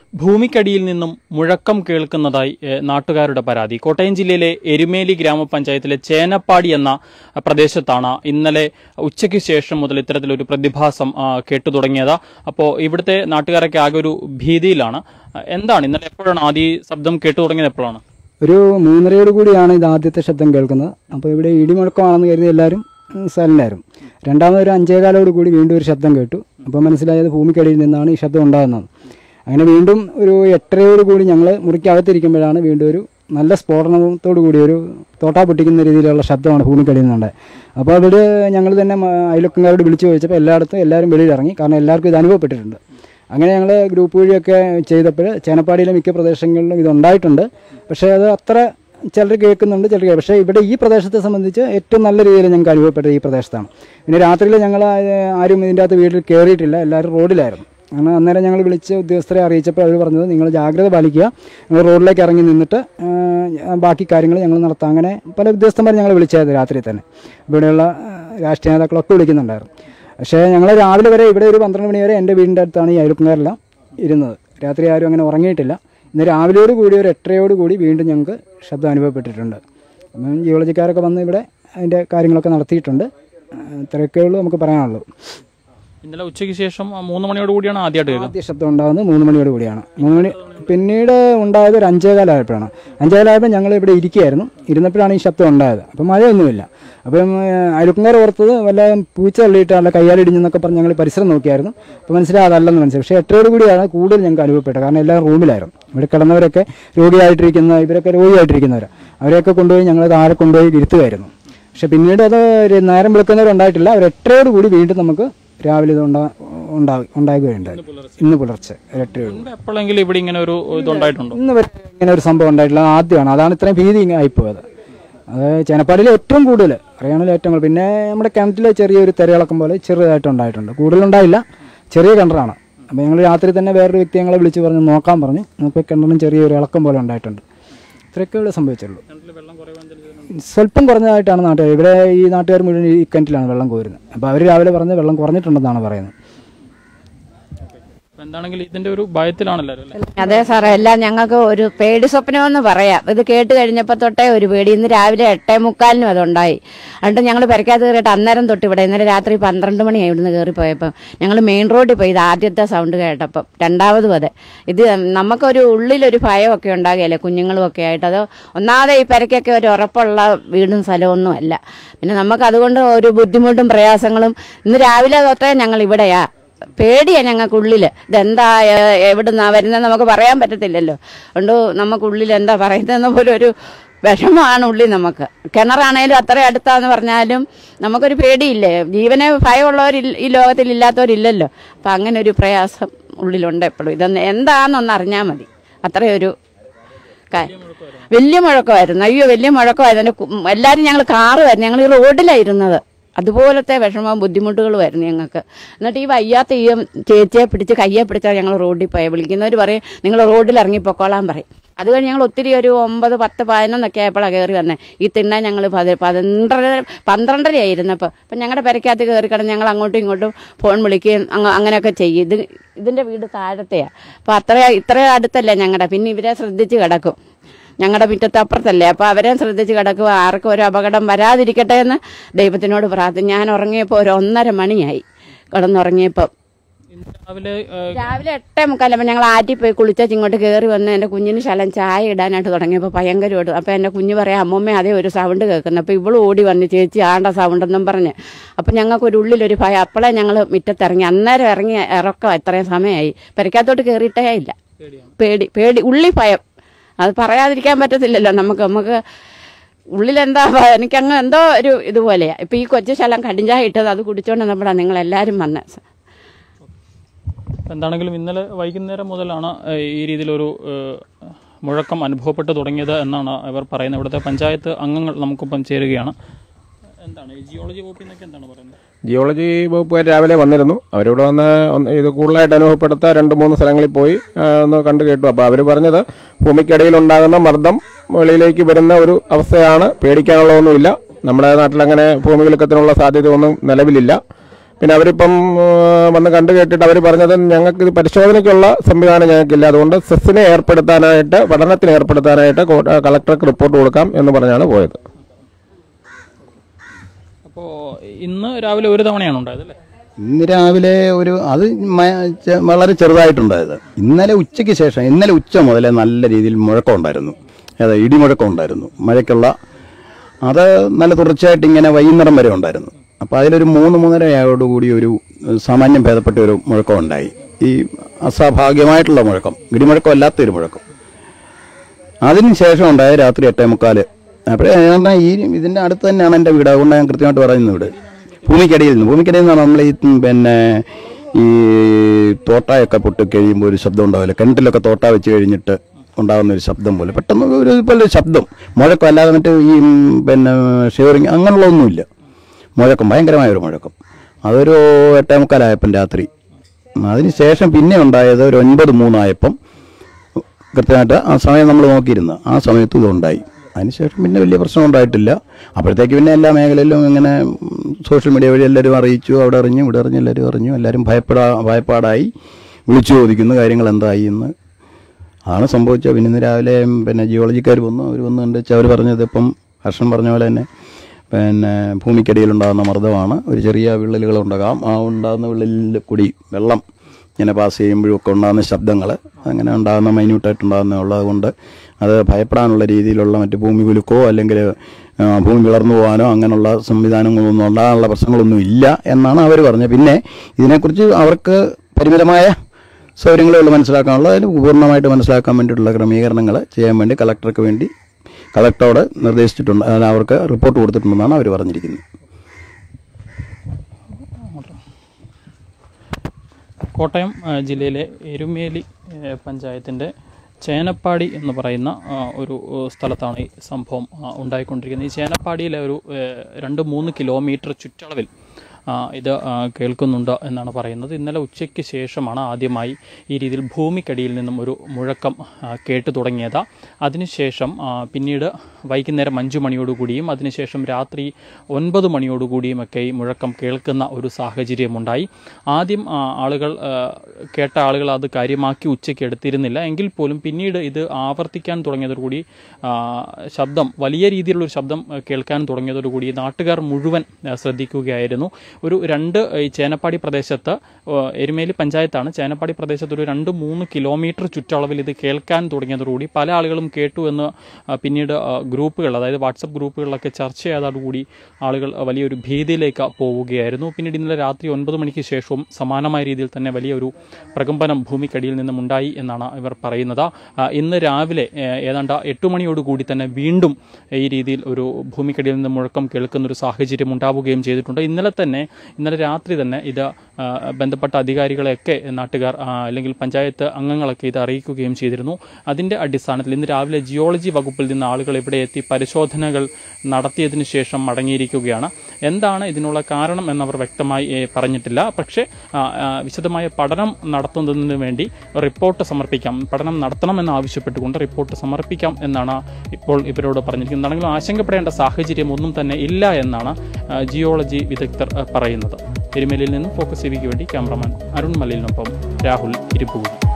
ഭൂമിക്കടിയിൽ നിന്നും മുഴക്കം കേൾക്കുന്നതായി ഏഹ്, നാട്ടുകാരുടെ പരാതി കോട്ടയം ജില്ലയിലെ എരുമേലി ഗ്രാമപഞ്ചായത്തിലെ ചേനപ്പാടി എന്ന അഹ്, പ്രദേശത്താണ് ഇന്നലെ ഉച്ചയ്ക്ക് ശേഷം മുതൽ ഇത്തരത്തിലൊരു പ്രതിഭാസം ആ, കേട്ടു തുടങ്ങിയത് അപ്പോൾ ഇവിടുത്തെ നാട്ടുകാരൊക്കെ ആകെ ഒരു ഭീതിയിലാണ് അഹ്, എന്താണ് ഇന്നലെ എപ്പോഴാണ് ആദ്യ ഈ ശബ്ദം കേട്ടു തുടങ്ങിയത് എപ്പോഴാണ് ഒരു മൂന്നരയോട് കൂടിയാണ് ഇത് ആദ്യത്തെ ശബ്ദം കേൾക്കുന്നത് അപ്പോൾ ഇവിടെ ഇടിമുഴക്കമാണെന്ന് കരുതി എല്ലാവരും സൈലൻ്റായിരുന്നു രണ്ടാമത് ഒരു അഞ്ചേകാലോട് കൂടി വീണ്ടും ഒരു ശബ്ദം കേട്ടു അപ്പോൾ മനസ്സിലായത് ഭൂമിക്കടിയിൽ നിന്നാണ് ഈ ശബ്ദം ഉണ്ടാകുന്നത് അങ്ങനെ വീണ്ടും ഒരു എട്ടരയോട് കൂടി ഞങ്ങൾ മുറിക്കകത്തിരിക്കുമ്പോഴാണ് വീണ്ടും ഒരു നല്ല സ്ഫോടനത്തോടു കൂടി ഒരു തോട്ടാ പൊട്ടിക്കുന്ന രീതിയിലുള്ള ശബ്ദമാണ് ഭൂമിക്കടിയിൽ നിന്നുണ്ട് അപ്പോൾ അവിടെ ഞങ്ങൾ തന്നെ മ- അയൽവക്കക്കാരോട് വിളിച്ചു ചോദിച്ചപ്പോൾ എല്ലായിടത്തും എല്ലാവരും വെളിയിൽ ഇറങ്ങി കാരണം എല്ലാവർക്കും ഇത് അനുഭവപ്പെട്ടിട്ടുണ്ട് അങ്ങനെ ഞങ്ങൾ ഗ്രൂപ്പ് വഴിയൊക്കെ ചെയ്തപ്പോൾ ചേനപ്പാടിയിലെ മിക്ക പ്രദേശങ്ങളിലും ഇതുണ്ടായിട്ടുണ്ട് പക്ഷേ അത് അത്ര ചിലർ കേൾക്കുന്നുണ്ട് ചിലർ കേൾക്കും പക്ഷേ ഇവിടെ ഈ പ്രദേശത്തെ സംബന്ധിച്ച് ഏറ്റവും നല്ല രീതിയിൽ ഞങ്ങൾക്ക് അനുഭവപ്പെട്ടത് ഈ പ്രദേശത്താണ് പിന്നെ രാത്രിയിൽ ഞങ്ങൾ ആരും ഇതിൻ്റെ അകത്ത് വീട്ടിൽ കയറിയിട്ടില്ല എല്ലാവരും റോഡിലായിരുന്നു കാരണം അന്നേരം ഞങ്ങൾ വിളിച്ച് ഉദ്യോഗസ്ഥരെ അറിയിച്ചപ്പോൾ അവർ പറഞ്ഞത് നിങ്ങൾ ജാഗ്രത പാലിക്കുക നിങ്ങൾ റോഡിലേക്ക് ഇറങ്ങി നിന്നിട്ട് ആ, ബാക്കി കാര്യങ്ങൾ ഞങ്ങൾ നടത്താം അങ്ങനെ പല ഉദ്യോഗസ്ഥന്മാർ ഞങ്ങൾ വിളിച്ചായിരുന്നു രാത്രി തന്നെ ഇവിടെയുള്ള ആ, രാഷ്ട്രീയ നേതാക്കളൊക്കെ വിളിക്കുന്നുണ്ടായിരുന്നു പക്ഷേ ഞങ്ങൾ രാവിലെ വരെ ഇവിടെ ഒരു പന്ത്രണ്ട് മണി വരെ എൻ്റെ വീടിൻ്റെ അടുത്താണ് ഈ അയൽപ്പക്കാരെല്ലാം ഇരുന്നത് രാത്രി ആരും അങ്ങനെ ഉറങ്ങിയിട്ടില്ല ഇന്ന് രാവിലെയോട് കൂടി ഒരു എട്ടരയോട് കൂടി വീണ്ടും ഞങ്ങൾക്ക് ശബ്ദം അനുഭവപ്പെട്ടിട്ടുണ്ട് അപ്പം ജിയോളജിക്കാരൊക്കെ വന്ന് ഇവിടെ അതിൻ്റെ കാര്യങ്ങളൊക്കെ നടത്തിയിട്ടുണ്ട് ആ, ഇത്രയൊക്കെ ഉള്ളൂ നമുക്ക് പറയാനുള്ളൂ ഇന്നലെ ഉച്ചയ്ക്ക് ശേഷം ആ, മൂന്ന് മണിയോട് കൂടിയാണ് ആദ്യമായിട്ട് കേൾക്കുന്നത് ആദ്യ ശബ്ദം ഉണ്ടാകുന്നത് മൂന്ന് മണിയോട് കൂടിയാണ് മൂന്ന് മണി പിന്നീട് ഉണ്ടായത് ഒരു അഞ്ചേകാലായപ്പോഴാണ് അഞ്ചേകാലായപ്പോൾ ഞങ്ങൾ ഇവിടെ ഇരിക്കുകയായിരുന്നു ഇരുന്നപ്പോഴാണ് ഈ ശബ്ദം ഉണ്ടായത് അപ്പം മഴയൊന്നുമില്ല അപ്പം അയൽക്കാർ ഓർത്തത് വല്ല പൂച്ച തള്ളിയിട്ട് അല്ല കയ്യാലിടിഞ്ഞെന്നൊക്കെ പറഞ്ഞ് ഞങ്ങൾ പരിസരം നോക്കിയായിരുന്നു അപ്പോൾ മനസ്സിലായി അതല്ലെന്ന് മനസ്സിലായി പക്ഷേ എട്ടരയോട് കൂടിയാണ് കൂടുതൽ ഞങ്ങൾക്ക് അനുഭവപ്പെട്ടത് കാരണം എല്ലാവരും റൂമിലായിരുന്നു ഇവിടെ കിടന്നവരൊക്കെ രോഗിയായിട്ടിരിക്കുന്ന ഇവരൊക്കെ രോഗിയായിട്ടിരിക്കുന്നവരാണ് അവരെയൊക്കെ കൊണ്ടുപോയി ഞങ്ങൾ താഴെ കൊണ്ടുപോയി ഇരുത്തുമായിരുന്നു പക്ഷെ പിന്നീട് അത് ഒരു നേരം വിളിക്കുന്നവരുണ്ടായിട്ടില്ല അവർ എട്ടരയോട് കൂടി വീണ്ടും നമുക്ക് രാവിലെ ഇത് ഉണ്ടാ ഉണ്ടാ- ഉണ്ടാകുകയുണ്ടായി ഇന്ന് പുലർച്ചെ ഒരു എട്ടരയോട് മുൻപ് എപ്പോഴെങ്കിലും ഇവിടെ ഇങ്ങനെ ഒരു ഇതുണ്ടായിട്ടുണ്ടോ ഇന്ന് വരെ ഇങ്ങനെ ഒരു സംഭവം ഉണ്ടായിട്ടില്ല അത് ആദ്യമാണ് അതാണ് ഇത്രയും ഭീതി ഇങ്ങനെ ആയിപ്പോയത് അത് ചേനപ്പാടിയിൽ ഏറ്റവും കൂടുതൽ അറിയാണെങ്കിൽ ഏറ്റവും കൂടുതൽ പിന്നെ നമ്മുടെ കിണറ്റിൽ ചെറിയൊരു തിരയിളക്കം പോലെ ചെറുതായിട്ട് ഉണ്ടായിട്ടുണ്ട് കൂടുതലുണ്ടായില്ല ചെറിയ കിണറാണ് അപ്പോൾ ഞങ്ങൾ രാത്രി തന്നെ വേറൊരു വ്യക്തി ഞങ്ങളെ വിളിച്ച് പറഞ്ഞ് നോക്കാൻ പറഞ്ഞു നമുക്ക് കിണറിനും ചെറിയൊരു ഇളക്കം പോലെ ഉണ്ടായിട്ടുണ്ട് ഇത്രയൊക്കെ ഇവിടെ സംഭവിച്ചുള്ളൂ സ്വല്പം കുറഞ്ഞതായിട്ടാണ് നാട്ടുകാർ ഇവിടെ ഈ നാട്ടുകാർ മുഴുവൻ ഈ കിണറ്റിലാണ് വെള്ളം കോരുന്നത് അപ്പോൾ അവർ രാവിലെ പറഞ്ഞ് വെള്ളം കുറഞ്ഞിട്ടുണ്ടെന്നാണ് പറയുന്നത് അപ്പൊ എന്താണെങ്കിലും ഇതിന്റെ ഒരു ഭയത്തിലാണ് എല്ലാവരും അല്ലേ അതെ സാറേ എല്ലാം ഞങ്ങൾക്ക് ഒരു പേടി സ്വപ്നമെന്ന് പറയാം ഇത് കേട്ട് കഴിഞ്ഞപ്പോൾ തൊട്ടേ ഒരു പേടി ഇന്ന് രാവിലെ എട്ടേ മുക്കാലിനും അതുണ്ടായി എന്നിട്ട് ഞങ്ങൾ പെരക്കാത്ത കയറിയിട്ട് അന്നേരം തൊട്ട് ഇവിടെ ഇന്നലെ രാത്രി പന്ത്രണ്ട് മണിയായി ഇവിടുന്ന് കയറി പോയപ്പം ഞങ്ങൾ മെയിൻ റോഡിൽ പോയി ഇത് ആദ്യത്തെ സൗണ്ട് കേട്ടപ്പം രണ്ടാമതും അതെ ഇത് നമുക്കൊരു ഉള്ളിലൊരു ഭയമൊക്കെ ഉണ്ടാകുകയല്ലേ കുഞ്ഞുങ്ങളും ഒക്കെ ആയിട്ട് അത് ഒന്നാമതെ ഈ പെരക്കൊക്കെ ഒരു ഉറപ്പുള്ള വീടും സ്ഥലമൊന്നും അല്ല പിന്നെ നമുക്ക് അതുകൊണ്ട് ഒരു ബുദ്ധിമുട്ടും പ്രയാസങ്ങളും ഇന്ന് രാവിലെ തൊട്ടേ ഞങ്ങൾ ഇവിടെയാ പേടിയാ ഞങ്ങൾക്കുള്ളിൽ ഇതെന്താ എ- എവിടുന്നാ വരുന്നത് നമുക്ക് പറയാൻ പറ്റത്തില്ലല്ലോ അതുകൊണ്ട് നമുക്കുള്ളിൽ എന്താ പറയുന്നതെന്ന് പോലും ഒരു വിഷമമാണ് ഉള്ളിൽ നമുക്ക് കിണറാണേലും അത്ര അടുത്താന്ന് പറഞ്ഞാലും നമുക്കൊരു പേടിയില്ലേ ജീവനെ ഭയമുള്ളവർ ഈ ലോകത്തിൽ ഇല്ലാത്തവരില്ലല്ലോ അപ്പം അങ്ങനെ ഒരു പ്രയാസം ഉള്ളിലുണ്ട് എപ്പോഴും ഇതൊന്ന് എന്താണെന്നൊന്ന് അറിഞ്ഞാൽ മതി അത്രയൊരു കാ- വലിയ മുഴക്കമായിരുന്നു അയ്യോ വലിയ മുഴക്കമായിരുന്നു എൻ്റെ കു- എല്ലാവരും ഞങ്ങൾ കാറുമായിരുന്നു ഞങ്ങൾ ഈ റോഡിലായിരുന്നത് അതുപോലത്തെ വിഷമവും ബുദ്ധിമുട്ടുകളുമായിരുന്നു ഞങ്ങൾക്ക് എന്നിട്ട് ഈ വയ്യാത്ത ഈ ചേച്ചിയെ പിടിച്ച് കയ്യെ പിടിച്ചാൽ ഞങ്ങൾ റോഡിൽ പോയി വിളിക്കുന്നവർ പറയും നിങ്ങൾ റോഡിൽ ഇറങ്ങി പൊക്കോളാൻ പറയും അത് കഴിഞ്ഞ് ഞങ്ങൾ ഒത്തിരി ഒരു ഒമ്പത് പത്ത് പതിനൊന്നൊക്കെ ആയപ്പോഴാണ് കയറി വന്നത് ഈ തിണ്ണ ഞങ്ങൾ പതി പന്ത്രണ്ടര പന്ത്രണ്ടര ആയിരുന്നപ്പോൾ അപ്പം ഞങ്ങളുടെ പെരക്കകത്ത് കയറി കിടന്ന് ഞങ്ങൾ അങ്ങോട്ടും ഇങ്ങോട്ടും ഫോൺ വിളിക്കുകയും അങ്ങ അങ്ങനെയൊക്കെ ചെയ്യും ഇത് ഇതിൻ്റെ വീട് താഴത്തെയാണ് അപ്പോൾ അത്ര ഇത്ര അടുത്തല്ലേ ഞങ്ങളുടെ പിന്നെ ഇവരെ ശ്രദ്ധിച്ച് കിടക്കും ഞങ്ങളുടെ മുറ്റത്ത് അപ്പുറത്തല്ലേ അപ്പോൾ അവരെ ശ്രദ്ധിച്ച് കിടക്കുക ആർക്കും ഒരു അപകടം വരാതിരിക്കട്ടെ എന്ന് ദൈവത്തിനോട് പ്രാർത്ഥന ഞാൻ ഉറങ്ങിയപ്പോൾ ഒരു ഒന്നര മണിയായി കിടന്നുറങ്ങിയപ്പോൾ ഇന്ന് രാവിലെ ഏഹ്, രാവിലെ എട്ടേ മുക്കാലപ്പോൾ ഞങ്ങൾ ആറ്റി പോയി കുളിച്ചാൽ ഇങ്ങോട്ട് കയറി വന്ന് എൻ്റെ കുഞ്ഞിന് ശലം ചായ ഇടാനായിട്ട് തുടങ്ങിയപ്പോൾ ഭയങ്കരമായിട്ട് അപ്പോൾ എൻ്റെ കുഞ്ഞ് പറയാം അമ്മമ്മ അതേ ഒരു സൗണ്ട് കേൾക്കുന്നു അപ്പോൾ ഇവള് ഓടി വന്ന് ചേച്ചി ആണ്ട സൗണ്ട് എന്നും പറഞ്ഞ് അപ്പോൾ ഞങ്ങൾക്ക് ഒരു ഉള്ളിലൊരു ഭയം അപ്പോഴേ ഞങ്ങൾ മുറ്റത്തിറങ്ങി അന്നേരം ഇറങ്ങി ഇറക്കം ഇത്രയും സമയമായി പെരക്കകത്തോട്ട് കയറിയിട്ടേ ഇല്ല പേടി പേടി ഉള്ളി ഭയം അത് പറയാതിരിക്കാൻ പറ്റത്തില്ലല്ലോ നമുക്ക് നമുക്ക് ഉള്ളിലെന്താ ഭയം? എനിക്കങ്ങ് എന്തോ ഒരു ഇതുപോലെയാ ഇപ്പം ഈ കൊച്ചു ശലം കടിഞ്ചായ ഇട്ടത് അത് കുടിച്ചോണ്ട് നമ്മളാണ് നിങ്ങളെല്ലാവരും വന്നത് എന്താണെങ്കിലും ഇന്നലെ വൈകുന്നേരം മുതലാണ് ഏഹ്, ഈ രീതിയിലൊരു ഏഹ്, മുഴക്കം അനുഭവപ്പെട്ടു തുടങ്ങിയത് എന്നാണ് ഇവർ പറയുന്നത് ഇവിടുത്തെ പഞ്ചായത്ത് അംഗങ്ങൾ നമുക്കൊപ്പം ചേരുകയാണ് എന്താണ് ഈ ജിയോളജി വകുപ്പിൽ നിന്നൊക്കെ എന്താണ് പറയുന്നത് ജിയോളജി വകുപ്പുകാർ രാവിലെ വന്നിരുന്നു അവരിവിടെ വന്ന് ഒന്ന് ഇത് കൂടുതലായിട്ട് അനുഭവപ്പെടുത്ത രണ്ട് മൂന്ന് സ്ഥലങ്ങളിൽ പോയി ആ, ഒന്ന് കണ്ടു കേട്ടു അപ്പോൾ അവർ പറഞ്ഞത് ഭൂമിക്കടിയിൽ ഉണ്ടാകുന്ന മർദ്ദം വെളിയിലേക്ക് വരുന്ന ഒരു അവസ്ഥയാണ് പേടിക്കാനുള്ളതൊന്നുമില്ല നമ്മുടെ നാട്ടിൽ അങ്ങനെ ഭൂമികുലുക്കത്തിനുള്ള സാധ്യതയൊന്നും നിലവിലില്ല പിന്നെ അവരിപ്പം ആ, വന്ന് കണ്ടു കേട്ടിട്ട് അവർ പറഞ്ഞത് ഞങ്ങൾക്ക് ഇത് പരിശോധനയ്ക്കുള്ള സംവിധാനം ഞങ്ങൾക്കില്ല അതുകൊണ്ട് സെസ്സിനെ ഏർപ്പെടുത്താനായിട്ട് പഠനത്തിന് ഏർപ്പെടുത്താനായിട്ട് കോ- കളക്ടർക്ക് റിപ്പോർട്ട് കൊടുക്കാം എന്ന് പറഞ്ഞാണ് പോയത് അപ്പോൾ ഇന്ന് രാവിലെ ഒരു തവണയാണ് ഉണ്ടായത് അല്ലേ ഇന്ന് രാവിലെ ഒരു അത് മ- ചെ- വളരെ ചെറുതായിട്ടുണ്ടായത് ഇന്നലെ ഉച്ചയ്ക്ക് ശേഷം ഇന്നലെ ഉച്ച മുതലേ നല്ല രീതിയിൽ മുഴക്കം ഉണ്ടായിരുന്നു അതെ ഇടിമുഴക്കം ഉണ്ടായിരുന്നു മഴയ്ക്കുള്ള അത് നല്ല തുടർച്ചയായിട്ട് ഇങ്ങനെ വൈകുന്നേരം വരെ ഉണ്ടായിരുന്നു അപ്പോൾ അതിലൊരു മൂന്ന് മൂന്നരയോടുകൂടി ഒരു ഏഹ്, സാമാന്യം ഭേദപ്പെട്ട ഒരു മുഴക്കം ഉണ്ടായി ഈ അസ്വാഭാവികമായിട്ടുള്ള മുഴക്കം ഇടിമുഴക്കം അല്ലാത്തൊരു മുഴക്കം അതിന് ശേഷം ഉണ്ടായ രാത്രി എട്ടേ മുക്കാല് അപ്പോഴേ ഏതാണ്ട് ഈ ഇതിൻ്റെ അടുത്ത് തന്നെയാണ് എൻ്റെ വീട് അതുകൊണ്ട് ഞാൻ കൃത്യമായിട്ട് പറയുന്നത് വീട് ഭൂമിക്കടിയിൽ നിന്ന് ഭൂമിക്കടിയിൽ നിന്നാണ് നമ്മൾ ഈ ഉം, പിന്നെ ഈ തോട്ടായൊക്കെ പൊട്ടി കഴിയുമ്പോൾ ഒരു ശബ്ദം ഉണ്ടാവില്ല കിണറ്റിലൊക്കെ തോട്ട വെച്ച് കഴിഞ്ഞിട്ട് ഉണ്ടാകുന്ന ഒരു ശബ്ദം പോലെ പെട്ടെന്ന് ഒരു ഇതുപോലെ ഒരു ശബ്ദം മുഴക്കം അല്ലാതെ മറ്റേ ഈ ഉം, പിന്നെ ഷെയറിങ് അങ്ങനെയുള്ള ഒന്നുമില്ല മുഴക്കം ഭയങ്കരമായ ഒരു മുഴക്കം അതൊരു എട്ടേ മുക്കാലായപ്പം രാത്രി അതിന് ശേഷം പിന്നെ ഉണ്ടായത് ഒരു ഒൻപത് മൂന്നായപ്പം കൃത്യമായിട്ട് ആ സമയം നമ്മൾ നോക്കിയിരുന്നു ആ സമയത്ത് ഇതുണ്ടായി അതിനുശേഷം പിന്നെ വലിയ പ്രശ്നം ഉണ്ടായിട്ടില്ല അപ്പോഴത്തേക്ക് പിന്നെ എല്ലാ മേഖലയിലും ഇങ്ങനെ ഉം, സോഷ്യൽ മീഡിയ വഴി എല്ലാവരും അറിയിച്ചു അവിടെ അറിഞ്ഞു ഇവിടെ അറിഞ്ഞു എല്ലാവരും അറിഞ്ഞു എല്ലാവരും ഭയപ്പെടാ ഭയപ്പാടായി വിളിച്ചു ചോദിക്കുന്നു കാര്യങ്ങൾ എന്തായി എന്ന് അതാണ് സംഭവിച്ചത് പിന്നെ ഇന്ന് രാവിലെ പിന്നെ ജിയോളജിക്കാർ വന്നു അവർ വന്നു കണ്ട് വെച്ചാൽ അവർ പറഞ്ഞത് ഇപ്പം ഹർഷൻ പറഞ്ഞ പോലെ തന്നെ പിന്നെ ഭൂമിക്കടിയിലുണ്ടാകുന്ന മർദ്ദമാണ് ഒരു ചെറിയ വിള്ളലുകൾ ഉണ്ടാകാം ആ ഉണ്ടാകുന്ന വിള്ളലിൽ കൂടി വെള്ളം ഇങ്ങനെ പാസ് ചെയ്യുമ്പോഴും ഒക്കെ ഉണ്ടാകുന്ന ശബ്ദങ്ങൾ അങ്ങനെ ഉണ്ടാകുന്ന മൈന്യൂട്ടായിട്ട് ഉണ്ടാകുന്ന ഉള്ളത് കൊണ്ട് അത് ഭയപ്പെടാനുള്ള രീതിയിലുള്ള മറ്റ് ഭൂമി കുലുക്കോ അല്ലെങ്കിൽ ആ, ഭൂമി വിളർന്നു പോകാനോ അങ്ങനെയുള്ള സംവിധാനങ്ങളൊന്നും ഉണ്ടാകാനുള്ള പ്രശ്നങ്ങളൊന്നും ഇല്ല എന്നാണ് അവർ പറഞ്ഞത് പിന്നെ ഇതിനെക്കുറിച്ച് അവർക്ക് പരിമിതമായ സൗകര്യങ്ങളുള്ള മനസ്സിലാക്കാനുള്ള അതിന് പൂർണ്ണമായിട്ട് മനസ്സിലാക്കാൻ വേണ്ടിയിട്ടുള്ള ക്രമീകരണങ്ങൾ ചെയ്യാൻ വേണ്ടി കളക്ടർക്ക് വേണ്ടി കളക്ടറോട് നിർദ്ദേശിച്ചിട്ടുണ്ട് അതായത് അവർക്ക് റിപ്പോർട്ട് കൊടുത്തിട്ടുണ്ടെന്നാണ് അവർ പറഞ്ഞിരിക്കുന്നത് കോട്ടയം ആ, ജില്ലയിലെ എരുമേലി ഏ, പഞ്ചായത്തിൻ്റെ ചേനപ്പാടി എന്ന് പറയുന്ന ആ, ഒരു ഏ, സ്ഥലത്താണ് ഈ സംഭവം ആ, ഉണ്ടായിക്കൊണ്ടിരിക്കുന്നത് ഈ ചേനപ്പാടിയിലെ ഒരു ഏ, രണ്ട് മൂന്ന് കിലോമീറ്റർ ചുറ്റളവിൽ ആ, ഇത് ആ, കേൾക്കുന്നുണ്ട് എന്നാണ് പറയുന്നത് ഇന്നലെ ഉച്ചയ്ക്ക് ശേഷമാണ് ആദ്യമായി ഈ രീതിയിൽ ഭൂമിക്കടിയിൽ നിന്നും ഒരു മുഴക്കം ആ, കേട്ടു തുടങ്ങിയത് അതിനുശേഷം ആ, പിന്നീട് വൈകുന്നേരം അഞ്ചു മണിയോടുകൂടിയും അതിനുശേഷം രാത്രി ഒൻപത് മണിയോടുകൂടിയും ഒക്കെ ഈ മുഴക്കം കേൾക്കുന്ന ഒരു സാഹചര്യമുണ്ടായി ആദ്യം ആ, ആളുകൾ ആ, കേട്ട ആളുകൾ അത് കാര്യമാക്കി ഉച്ചയ്ക്ക് എടുത്തിരുന്നില്ല എങ്കിൽ പോലും പിന്നീട് ഇത് ആവർത്തിക്കാൻ തുടങ്ങിയതോടുകൂടി ആ, ശബ്ദം വലിയ രീതിയിലുള്ള ഒരു ശബ്ദം ആ, കേൾക്കാൻ തുടങ്ങിയതോടുകൂടി നാട്ടുകാർ മുഴുവൻ ആ, ശ്രദ്ധിക്കുകയായിരുന്നു ഒരു രണ്ട് ഈ ചേനപ്പാടി പ്രദേശത്ത് ആ, എരുമേലി പഞ്ചായത്താണ് ചേനപ്പാടി പ്രദേശത്ത് ഒരു രണ്ട് മൂന്ന് കിലോമീറ്റർ ചുറ്റളവിൽ ഇത് കേൾക്കാൻ തുടങ്ങിയതോടുകൂടി പല ആളുകളും കേട്ടു എന്ന് ആ, പിന്നീട് ആ, ഗ്രൂപ്പുകൾ അതായത് വാട്സപ്പ് ഗ്രൂപ്പുകളിലൊക്കെ ചർച്ച ചെയ്തതോടുകൂടി ആളുകൾ ആ, വലിയൊരു ഭീതിയിലേക്ക് പോവുകയായിരുന്നു പിന്നീട് ഇന്നലെ രാത്രി ഒൻപത് മണിക്ക് ശേഷവും സമാനമായ രീതിയിൽ തന്നെ വലിയൊരു പ്രകമ്പനം ഭൂമിക്കടിയിൽ നിന്നും ഉണ്ടായി എന്നാണ് ഇവർ പറയുന്നത് ആ, ഇന്ന് രാവിലെ ഏ, ഏതാണ്ട് എട്ട് മണിയോടുകൂടി തന്നെ വീണ്ടും ഈ രീതിയിൽ ഒരു ഭൂമിക്കടിയിൽ നിന്ന് മുഴക്കം കേൾക്കുന്ന ഒരു സാഹചര്യം ഉണ്ടാവുകയും ചെയ്തിട്ടുണ്ട് ഇന്നലെ തന്നെ ഇന്നലെ രാത്രി തന്നെ ഇത് ആ, ബന്ധപ്പെട്ട അധികാരികളെയൊക്കെ നാട്ടുകാർ ആ, അല്ലെങ്കിൽ പഞ്ചായത്ത് അംഗങ്ങളൊക്കെ ഇത് അറിയിക്കുകയും ചെയ്തിരുന്നു അതിൻ്റെ അടിസ്ഥാനത്തിൽ ഇന്ന് രാവിലെ ജിയോളജി വകുപ്പിൽ നിന്ന് ആളുകൾ ഇവിടെ എത്തി പരിശോധനകൾ നടത്തിയതിനു ശേഷം മടങ്ങിയിരിക്കുകയാണ് എന്താണ് ഇതിനുള്ള കാരണം എന്നവർ വ്യക്തമായി ഏ, പറഞ്ഞിട്ടില്ല പക്ഷേ ആ, ആ, വിശദമായ പഠനം നടത്തുന്നതിന് വേണ്ടി റിപ്പോർട്ട് സമർപ്പിക്കാം പഠനം നടത്തണമെന്ന് ആവശ്യപ്പെട്ടുകൊണ്ട് റിപ്പോർട്ട് സമർപ്പിക്കാം എന്നാണ് ഇപ്പോൾ ഇവരോട് പറഞ്ഞിരിക്കുന്നത് എന്താണെങ്കിലും ആശങ്കപ്പെടേണ്ട സാഹചര്യം ഒന്നും തന്നെ ഇല്ല എന്നാണ് ആ, ജിയോളജി വിദഗ്ധർ ആ, പറയുന്നത് എരുമേലിയിൽ നിന്നും ഫോക്കസ് ടിവിക്ക് വേണ്ടി ക്യാമറമാൻ അരുൺ മലയിലിനൊപ്പം രാഹുൽ ഇരിപ്പുകുടി